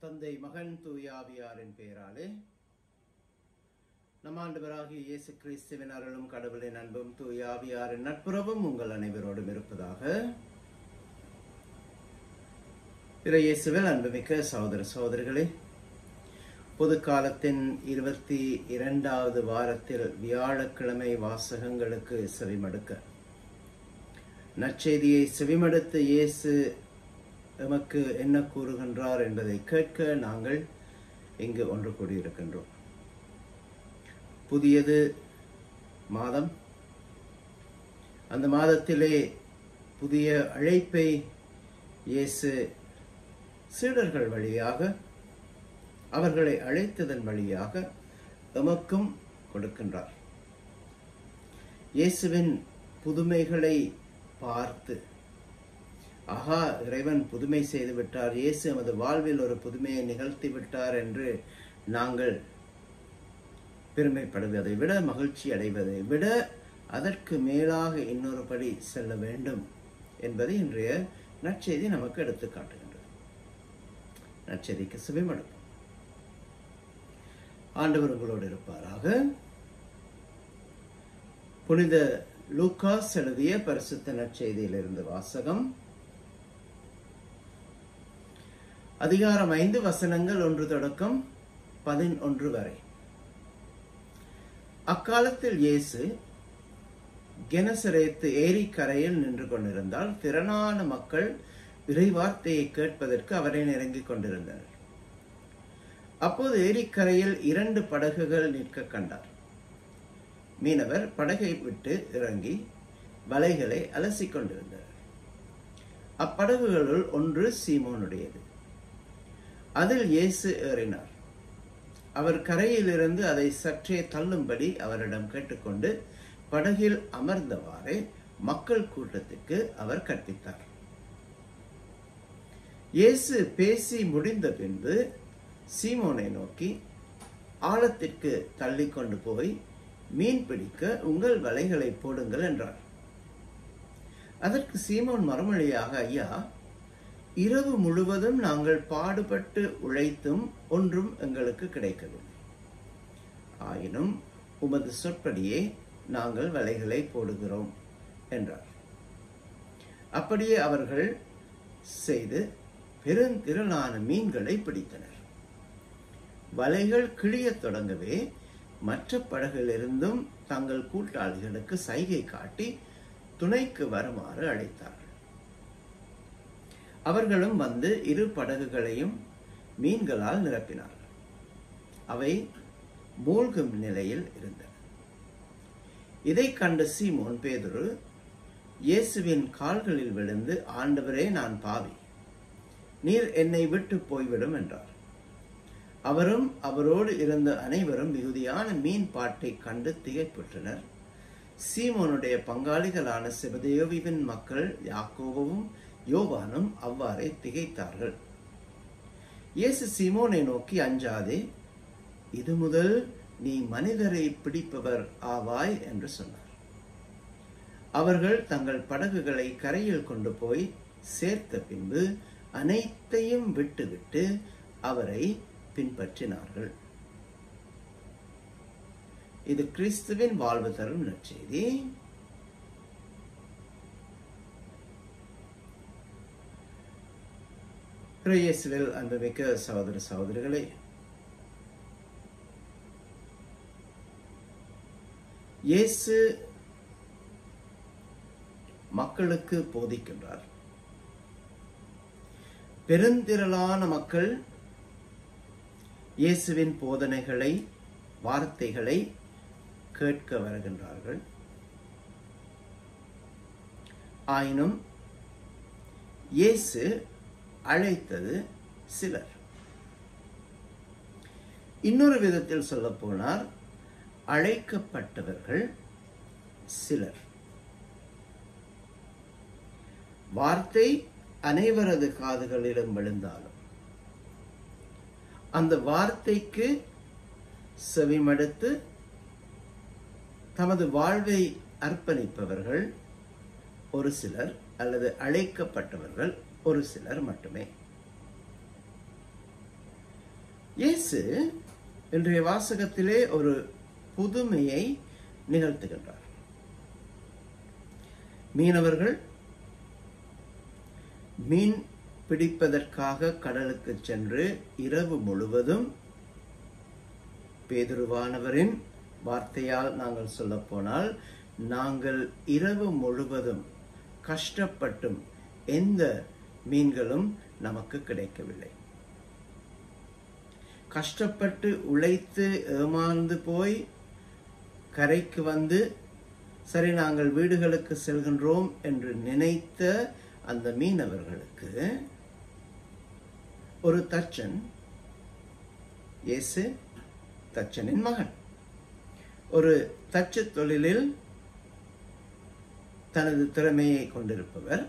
தந்தை மகன் தூயாவியாரின் பெயராலே நம் ஆண்டவராகிய இயேசு கிறிஸ்துவின் அருளும் கடவுளின் அன்பும் தூயாவியாரின் நட்புறவும் உங்கள் அனைவரோடும் இருப்பதாக பிற இயேசுவில் அன்புமிக்க சகோதர சகோதரிகளே பொது காலத்தின் இருபத்தி இரண்டாவது வாரத்தில் வியாழக்கிழமை வாசகங்களுக்கு செவிமடுக்க நற்செய்தியை செவிமடுத்த இயேசு எமக்கு என்ன கூறுகின்றார் என்பதை கேட்க நாங்கள் இங்கு ஒன்று கூடியிருக்கின்றோம் புதியது மாதம் அந்த மாதத்திலே புதிய அழைப்பை இயேசு சீடர்கள் வழியாக அவர்களை அழைத்ததன் வழியாக எமக்கும் கொடுக்கின்றார் இயேசுவின் புதுமைகளை பார்த்து ஆஹா இறைவன் புதுமை செய்து விட்டார் இயேசு எமது வாழ்வில் ஒரு புதுமையை நிகழ்த்தி விட்டார் என்று நாங்கள் பெருமைப்படுவதை விட மகிழ்ச்சி அடைவதை விட அதற்கு மேலாக இன்னொரு படி செல்ல வேண்டும் என்பதை இன்றைய நற்செய்தி நமக்கு எடுத்து காட்டுகின்றது நற்செய்திக்கு செவிமடுப்போம் ஆண்டவர் உங்களோடு இருப்பாராக புனித லூகாஸ் எழுதிய பரிசுத்த நற்செய்தியிலிருந்து வாசகம் அதிகாரம் ஐந்து வசனங்கள் ஒன்று தொடக்கம் பதினொன்று வரை அக்காலத்தில் இயேசு கெனசரேத்து ஏரிக்கரையில் நின்று கொண்டிருந்தால் திரளான மக்கள் இறைவார்த்தையை கேட்பதற்கு அவரை நெருங்கிக் கொண்டிருந்தனர் அப்போது ஏரிக்கரையில் இரண்டு படகுகள் நிற்க கண்டார் மீனவர் படகை விட்டு இறங்கி வலைகளை அலசிக் கொண்டிருந்தனர் அப்படகுகளுள் ஒன்று சீமோனுடையது அதில் இயேசு ஏறினார் அவர் கரையிலிருந்து அதை சற்றே தள்ளும்படி அவரிடம் கேட்டுக்கொண்டு படகில் அமர்ந்தவாறே மக்கள் கூட்டத்துக்கு அவர் கற்பித்தார் இயேசு பேசி முடிந்த பின்பு சீமோனை நோக்கி ஆழத்திற்கு தள்ளி கொண்டு போய் மீன் பிடிக்க உங்கள் வலைகளை போடுங்கள் என்றார் அதற்கு சீமோன் மறுமொழியாக ஐயா இரவு முழுவதும் நாங்கள் பாடுபட்டு உழைத்தும் ஒன்றும் எங்களுக்கு கிடைக்கவில்லை ஆயினும் உமது சொற்படியே நாங்கள் வலைகளை போடுகிறோம் என்றார் அப்படியே அவர்கள் செய்து பெருந்திரளான மீன்களை பிடித்தனர் வலைகள் கிழியத் தொடங்கவே மற்ற படகிலிருந்தும் தங்கள் கூட்டாளிகளுக்கு சைகை காட்டி துணைக்கு வருமாறு அழைத்தார்கள் அவர்களும் வந்து இரு படகுகளையும் மீன்களால் நிரப்பினார்கள் அவை மூழ்கும் நிலையில் இருந்தன இதை கண்ட சீமோன் பேதுரு இயேசுவின் கால்களில் விழுந்து ஆண்டவரே நான் பாவி நீர் என்னை விட்டு போய்விடும் என்றார் அவரும் அவரோடு இருந்த அனைவரும் மிகுதியான மீன் பாட்டை கண்டு திகைப்புற்றனர் சீமோனுடைய பங்காளிகளான சிவதேவின் மக்கள் யாக்கோவும் யோவானும் அவ்வாறே திகைத்தார்கள் இயேசு சீமோனை நோக்கி அஞ்சாதே இது முதல் நீ மனிதரை பிடிப்பவர் ஆவாய் என்று சொன்னார் அவர்கள் தங்கள் படகுகளை கரையில் கொண்டு போய் சேர்த்த பின்பு அனைத்தையும் விட்டுவிட்டு அவரை பின்பற்றினார்கள் இது கிறிஸ்துவின் வாழ்வு தரும் நற்செய்தி பிரேயசுவில் அன்புமிக்க சகோதர சகோதரிகளே இயேசு மக்களுக்கு போதிக்கின்றார் பெருந்திரளான மக்கள் இயேசுவின் போதனைகளை வார்த்தைகளை கேட்க வருகின்றார்கள் ஆயினும் இயேசு அழைத்தது சிலர் இன்னொரு விதத்தில் சொல்ல போனார் அழைக்கப்பட்டவர்கள் சிலர் வார்த்தை அனைவரது காதுகளிலும் விழுந்தாலும் அந்த வார்த்தைக்கு செவிமடுத்து தமது வாழ்வை அர்ப்பணிப்பவர்கள் ஒரு சிலர் அல்லது அழைக்கப்பட்டவர்கள் ஒரு சிலர் மட்டுமே இயேசு இன்றைய வாசகத்திலே ஒரு புதுமையை நிகழ்த்துகின்றார் மீனவர்கள் மீன் பிடிப்பதற்காக கடலுக்கு சென்று இரவு முழுவதும் பேதுருவானவரின் வார்த்தையால் நாங்கள் சொல்லப் போனால் நாங்கள் இரவு முழுவதும் கஷ்டப்பட்டும் எந்த மீன்களும் நமக்கு கிடைக்கவில்லை கஷ்டப்பட்டு உழைத்து ஏமாந்து போய் கரைக்கு வந்து சரி நாங்கள் வீடுகளுக்கு செல்கின்றோம் என்று நினைத்த அந்த மீனவர்களுக்கு ஒரு தச்சன் இயேசு தச்சனின் மகன் ஒரு தச்சு தொழிலில் தனது திறமையை கொண்டிருப்பவர்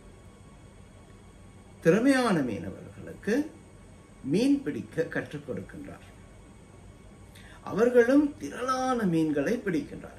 திறமையான மீனவர்களுக்கு மீன் பிடிக்க கற்றுக் கொடுக்கின்றார் அவர்களும் திரளான மீன்களை பிடிக்கின்றார்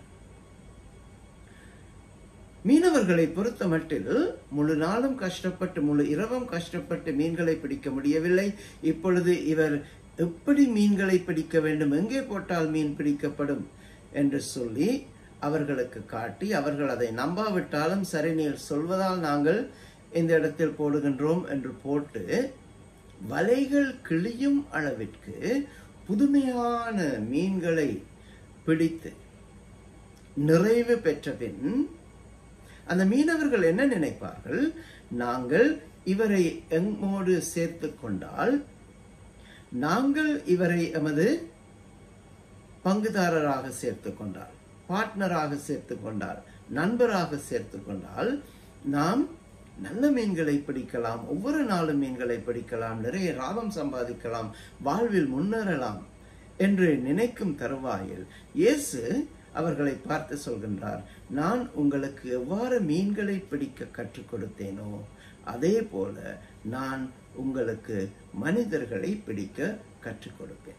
மீனவர்களை பொறுத்த மட்டில் முழு நாளும் கஷ்டப்பட்டு முழு இரவும் கஷ்டப்பட்டு மீன்களை பிடிக்க முடியவில்லை இப்பொழுது இவர் எப்படி மீன்களை பிடிக்க வேண்டும் எங்கே போட்டால் மீன் பிடிக்கப்படும் என்று சொல்லி அவர்களுக்கு காட்டி அவர்கள் அதை நம்பாவிட்டாலும் சரி நீர் சொல்வதால் நாங்கள் இந்த இடத்தில் போடுகின்றோம் என்று போட்டு வலைகள் கிழியும் அளவிற்கு புதுமையான மீன்களை பிடித்து நிறைவு பெற்ற பின் அந்த மீனவர்கள் என்ன நினைப்பார்கள் நாங்கள் இவரை எம்மோடு சேர்த்து கொண்டால் நாங்கள் இவரை எமது பங்குதாரராக சேர்த்து கொண்டால் பார்ட்னராக சேர்த்து கொண்டால் நண்பராக சேர்த்து கொண்டால் நாம் நல்ல மீன்களை பிடிக்கலாம் ஒவ்வொரு நாளும் மீன்களை பிடிக்கலாம் நிறைய லாபம் சம்பாதிக்கலாம் வாழ்வில் முன்னேறலாம் என்று நினைக்கும் தருவாயில் இயேசு அவர்களை பார்த்து சொல்கின்றார் நான் உங்களுக்கு எவ்வாறு மீன்களை பிடிக்க கற்றுக் கொடுத்தேனோ அதே போல நான் உங்களுக்கு மனிதர்களை பிடிக்க கற்றுக் கொடுப்பேன்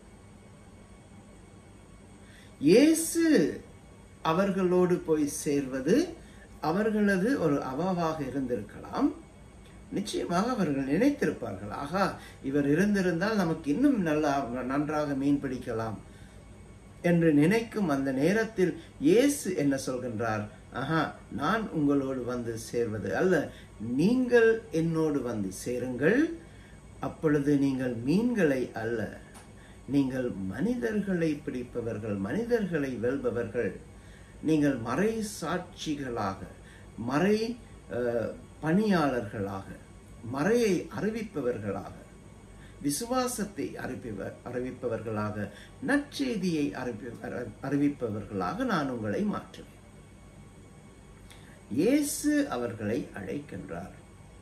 இயேசு அவர்களோடு போய் சேர்வது அவர்களது ஒரு அவாவாக இருந்திருக்கலாம் நிச்சயமாக அவர்கள் நினைத்திருப்பார்கள் ஆகா இவர் இருந்திருந்தால் நமக்கு இன்னும் நல்லா நன்றாக மீன் பிடிக்கலாம் என்று நினைக்கும் அந்த நேரத்தில் இயேசு என்ன சொல்கின்றார் ஆஹா நான் உங்களோடு வந்து சேர்வது அல்ல நீங்கள் என்னோடு வந்து சேருங்கள் அப்பொழுது நீங்கள் மீன்களை அல்ல நீங்கள் மனிதர்களை பிடிப்பவர்கள் மனிதர்களை வெல்பவர்கள் நீங்கள் மறை சாட்சிகளாக மறை அஹ், பணியாளர்களாக மறையை அறிவிப்பவர்களாக விசுவாசத்தை அறிவிப்பவர் அறிவிப்பவர்களாக நற்செய்தியை அறிவி அறி- அறிவிப்பவர்களாக நான் உங்களை மாற்றுவேன் இயேசு அவர்களை அழைக்கின்றார்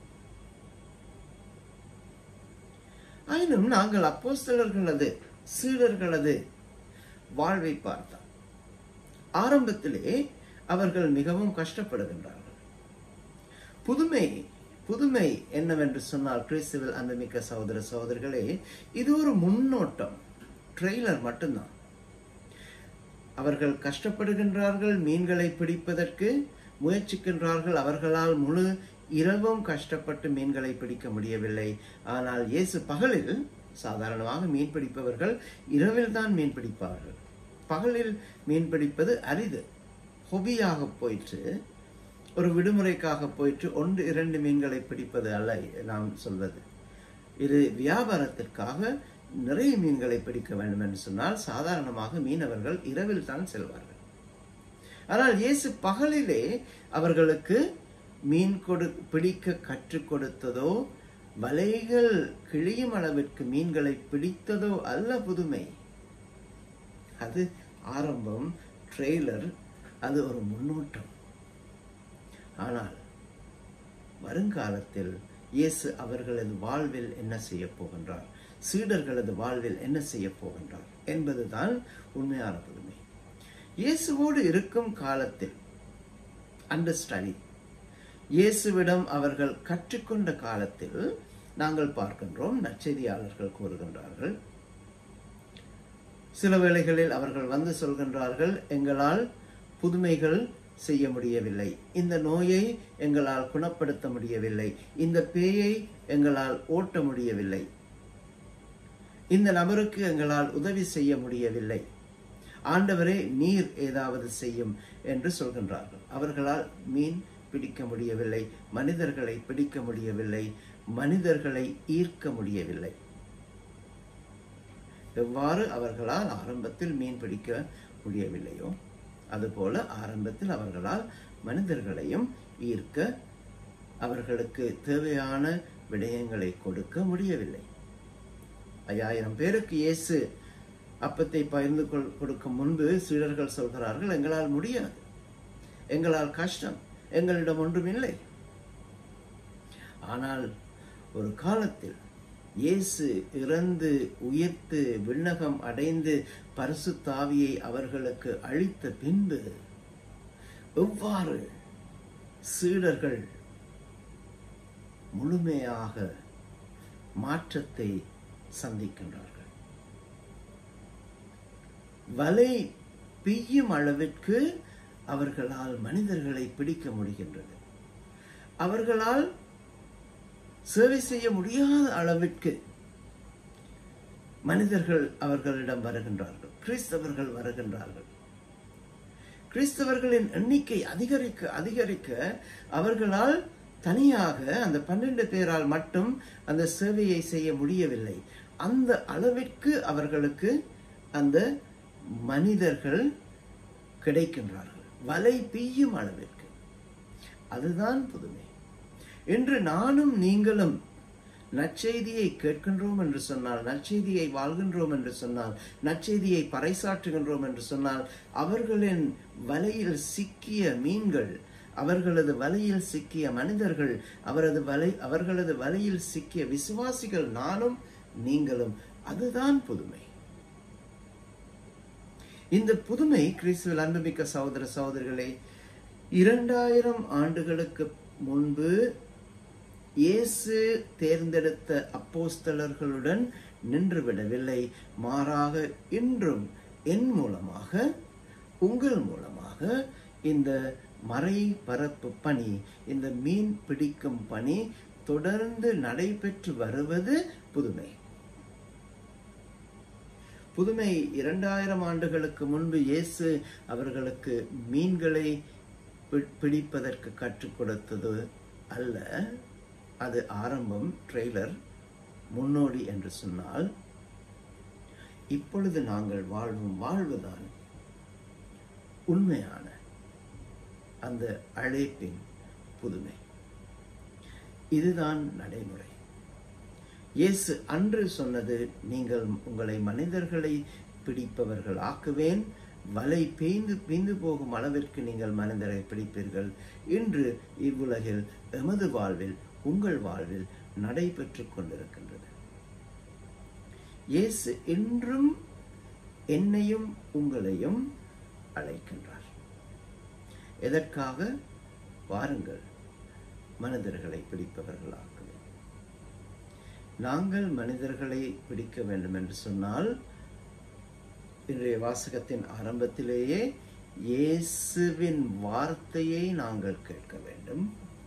ஆயினும் நாங்கள் அப்போஸ்தலர்களது சீடர்களது வாழ்வை பார்த்தால் ஆரம்பத்திலே அவர்கள் மிகவும் கஷ்டப்படுகின்றார்கள் புதுமை புதுமை என்னவென்று சொன்னால் கிறிஸ்துவில் அன்புமிக்க சகோதர சகோதரர்களே இது ஒரு முன்னோட்டம் ட்ரெய்லர் மட்டும்தான் அவர்கள் கஷ்டப்படுகின்றார்கள் மீன்களை பிடிப்பதற்கு முயற்சிக்கின்றார்கள் அவர்களால் முழு இரவும் கஷ்டப்பட்டு மீன்களை பிடிக்க முடியவில்லை ஆனால் இயேசு பகலில் சாதாரணமாக மீன் பிடிப்பவர்கள் இரவில் தான் மீன் பிடிப்பார்கள் பகலில் மீன் பிடிப்பது அரிது ஹொபியாக போயிற்று ஒரு விடுமுறைக்காக போயிட்டு ஒன்று இரண்டு மீன்களை பிடிப்பது அல்ல நாம் சொல்வது இது வியாபாரத்திற்காக நிறைய மீன்களை பிடிக்க வேண்டும் என்று சொன்னால் சாதாரணமாக மீனவர்கள் இரவில் தான் செல்வார்கள் ஆனால் இயேசு பகலிலே அவர்களுக்கு மீன் கொடு பிடிக்க கற்றுக் கொடுத்ததோ வலைகள் கிழியும் அளவிற்கு மீன்களை பிடித்ததோ அல்ல புதுமை அது ஆரம்பம் ட்ரெய்லர் அது ஒரு முன்னோட்டம் ஆனால் வருங்காலத்தில் இயேசு அவர்களது வாழ்வில் என்ன செய்ய போகின்றார் சீடர்களது வாழ்வில் என்ன செய்ய போகின்றார் என்பதுதான் உண்மையான புதுமை இயேசுவோடு இருக்கும் காலத்தில் அண்டர் ஸ்டடி இயேசுவிடம் அவர்கள் கற்றுக்கொண்ட காலத்தில் நாங்கள் பார்க்கின்றோம் நற்செய்தியாளர்கள் கூறுகின்றார்கள் சில வேளைகளில் அவர்கள் வந்து சொல்கின்றார்கள் எங்களால் புதுமைகள் செய்ய முடியவில்லை இந்த நோயை எங்களால் குணப்படுத்த முடியவில்லை இந்த பேயை எங்களால் ஓட்ட முடியவில்லை இந்த நபருக்கு எங்களால் உதவி செய்ய முடியவில்லை ஆண்டவரே நீர் ஏதாவது செய்யும் என்று சொல்கின்றார்கள் அவர்களால் மீன் பிடிக்க முடியவில்லை மனிதர்களை பிடிக்க முடியவில்லை மனிதர்களை ஈர்க்க முடியவில்லை எவ்வாறு அவர்களால் ஆரம்பத்தில் மீன் பிடிக்க முடியவில்லையோ அதுபோல ஆரம்பத்தில் அவர்களால் மனிதர்களையும் ஈர்க்க அவர்களுக்கு தேவையான விடயங்களை கொடுக்க முடியவில்லை ஐயாயிரம் பேருக்கு இயேசு அப்பத்தை பகிர்ந்து கொள்- கொடுக்கும் முன்பு சீடர்கள் சொல்கிறார்கள் எங்களால் முடியாது எங்களால் கஷ்டம் எங்களிடம் ஒன்றும் இல்லை ஆனால் ஒரு காலத்தில் இயேசு இறந்து உயிர்த்து விண்ணகம் அடைந்து பரிசுத்தாவியை அவர்களுக்கு அளித்த பின்பு எவ்வாறு சீடர்கள் முழுமையாக மாற்றத்தை சந்திக்கின்றார்கள் வலை பெய்யும் அளவிற்கு அவர்களால் மனிதர்களை பிடிக்க முடிகின்றது அவர்களால் சேவை செய்ய முடியாத அளவிற்கு மனிதர்கள் அவர்களிடம் வருகின்றார்கள் கிறிஸ்தவர்கள் வருகின்றார்கள் கிறிஸ்தவர்களின் எண்ணிக்கை அதிகரிக்க அதிகரிக்க அவர்களால் தனியாக அந்த பன்னெண்டு பேரால் மட்டும் அந்த சேவையை செய்ய முடியவில்லை அந்த அளவிற்கு அவர்களுக்கு அந்த மனிதர்கள் கிடைக்கின்றார்கள் வலை பெய்யும் அளவிற்கு அதுதான் புதுமை இன்று நானும் நீங்களும் நற்செய்தியை கேட்கின்றோம் என்று சொன்னால் நற்செய்தியை வாழ்கின்றோம் என்று சொன்னால் நற்செய்தியை பறைசாற்றுகின்றோம் என்று சொன்னால் அவர்களின் வலையில் சிக்கிய மீன்கள் அவர்களது வலையில் சிக்கிய மனிதர்கள் அவரது வலை அவர்களது வலையில் சிக்கிய விசுவாசிகள் நானும் நீங்களும் அதுதான் புதுமை இந்த புதுமை கிறிஸ்துவில் அன்புமிக்க சகோதர சகோதரிகளே இரண்டாயிரம் ஆண்டுகளுக்கு முன்பு இயேசு தேர்ந்தெடுத்த அப்போஸ்தலர்களுடன் நின்றுவிடவில்லை மாறாக இன்றும் என் மூலமாக உங்கள் மூலமாக இந்த மறை பரப்பு பணி இந்த மீன் பிடிக்கும் பணி தொடர்ந்து நடைபெற்று வருவது புதுமை புதுமை இரண்டாயிரம் ஆண்டுகளுக்கு முன்பு இயேசு அவர்களுக்கு மீன்களை பி- பிடிப்பதற்கு கற்றுக் கொடுத்தது அல்ல அது ஆரம்பம் ட்ரெய்லர் முன்னோடி என்று சொன்னால் இப்பொழுது நாங்கள் வாழும் வாழ்வுதான் உண்மையான அந்த அழைப்பின் புதுமை இதுதான் நடைமுறை இயேசு அன்று சொன்னது நீங்கள் உங்களை மனிதர்களை பிடிப்பவர்கள் ஆக்குவேன் வலை பெய்ந்து பெய்ந்து போகும் அளவிற்கு நீங்கள் மனிதரை பிடிப்பீர்கள் இன்று இவ்வுலகில் எமது வாழ்வில் உங்கள் வாழ்வில் நடைபெற்றுக் கொண்டிருக்கின்றது இயேசு இன்றும் என்னையும் உங்களையும் அழைக்கின்றார் எதற்காக வாருங்கள் மனிதர்களை பிடிப்பவர்களாக்குவேன் நாங்கள் மனிதர்களை பிடிக்க வேண்டும் என்று சொன்னால் இன்றைய வாசகத்தின் ஆரம்பத்திலேயே இயேசுவின் வார்த்தையை நாங்கள் கேட்க வேண்டும்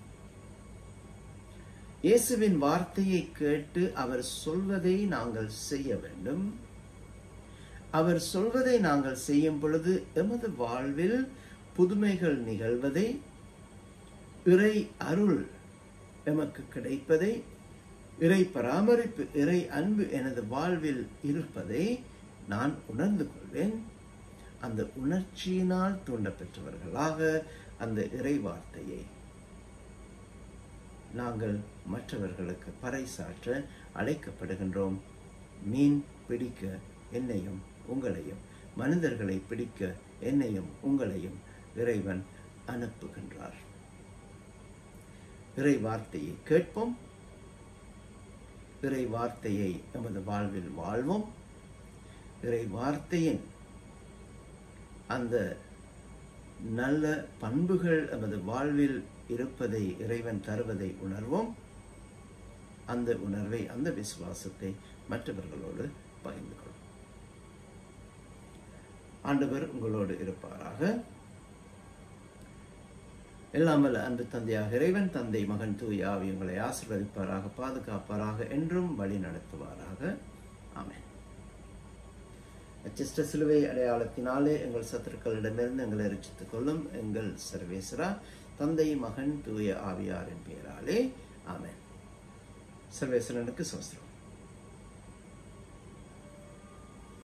இயேசுவின் வார்த்தையை கேட்டு அவர் சொல்வதை நாங்கள் செய்ய வேண்டும் அவர் சொல்வதை நாங்கள் செய்யும் பொழுது எமது வாழ்வில் புதுமைகள் நிகழ்வதை இறை அருள் எமக்கு கிடைப்பதை இறை பராமரிப்பு இறை அன்பு எனது வாழ்வில் இருப்பதை நான் உணர்ந்து கொள்வேன் அந்த உணர்ச்சியினால் தூண்டப்பெற்றவர்களாக அந்த இறை வார்த்தையை நாங்கள் மற்றவர்களுக்கு பறைசாற்ற அழைக்கப்படுகின்றோம் மீன் பிடிக்க என்னையும் உங்களையும் மனிதர்களை பிடிக்க என்னையும் உங்களையும் இறைவன் அனுப்புகின்றார் இறை வார்த்தையை கேட்போம் இறை வார்த்தையை நமது வாழ்வில் வாழ்வோம் இறை வார்த்தையின் அந்த நல்ல பண்புகள் நமது வாழ்வில் இருப்பதை இறைவன் தருவதை உணர்வோம் அந்த உணர்வை அந்த விசுவாசத்தை மற்றவர்களோடு பகிர்ந்து கொள்வோம் ஆண்டவர் உங்களோடு இருப்பாராக எல்லாம் வல்ல அன்பு தந்தையாக இறைவன் தந்தை மகன் தூய் ஆவி உங்களை ஆசீர்வதிப்பாராக பாதுகாப்பாராக என்றும் வழி நடத்துவாராக ஆமென் அச்சிஷ்ட சிலுவை அடையாளத்தினாலே எங்கள் சத்துருக்களிடமிருந்து எங்களை ரட்சித்துக் கொள்ளும் எங்கள் சர்வேஸ்வரா தந்தை மகன் தூய ஆவியாரின் பெயராலே ஆமென் சர்வேஸ்வரனுக்கு சோஸ்திரம்